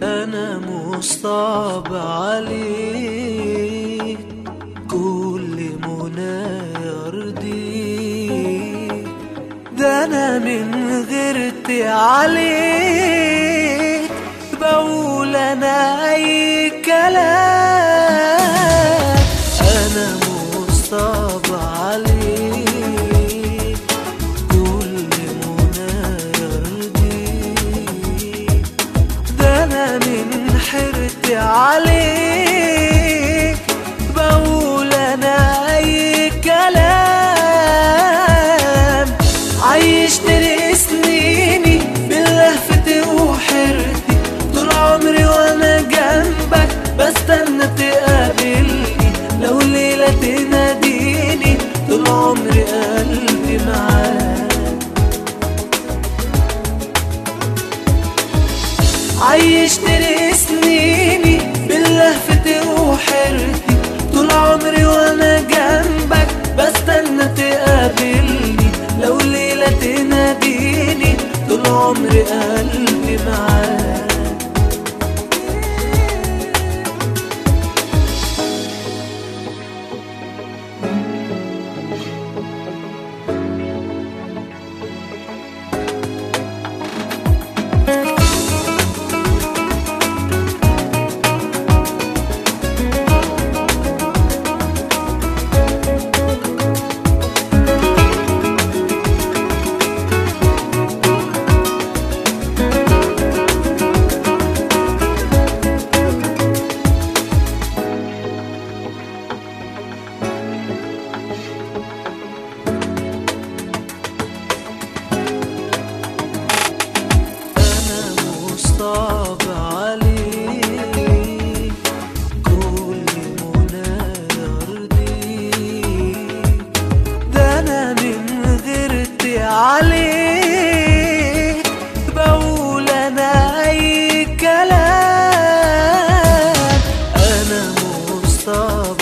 أنا مصطاب عليك كل منى يرضيك ده أنا من غيرتي عليك بقول أنا أي كلام أنا مصطاب عليك كل منى يرضيك ده أنا من حيرتي عليك بقول أنا أي كلام عيشتني سنيني بلهفتي وحيرتي طول عمري وأنا جنبك بستنى تقابلني لو ليلة تناديني طول عمري قلبي معاك عيشتني سنيني بلهفتي وحيرتي طول عمري وانا جنبك بستنى تقابلني لو ليلة تناديني طول عمري قلبي معاك أنا مصطاب عليك كل منى يرضيك ده أنا من غيرتي عليك بقول أنا أي كلام أنا مصطاب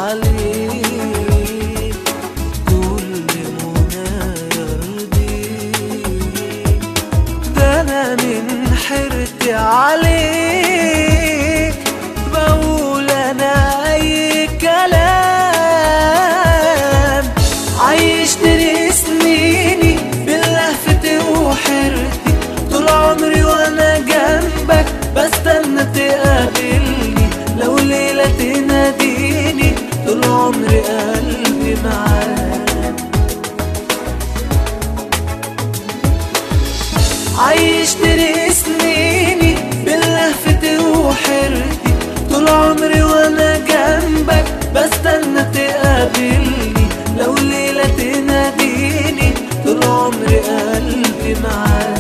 عليك كل منى يرضيك ده انا من حيرتي عليك بقول انا اي كلام عيشتني سنيني بلهفتي وحيرتي طول عمري وانا جنبك بستنى تقابلني لو ليلة تناديني طول عمري قلبي معاك عيشتني سنيني بلهفتي وحيرتي طول عمري وانا جنبك بستنى تقابلني لو ليلة تناديني طول عمري قلبي معاك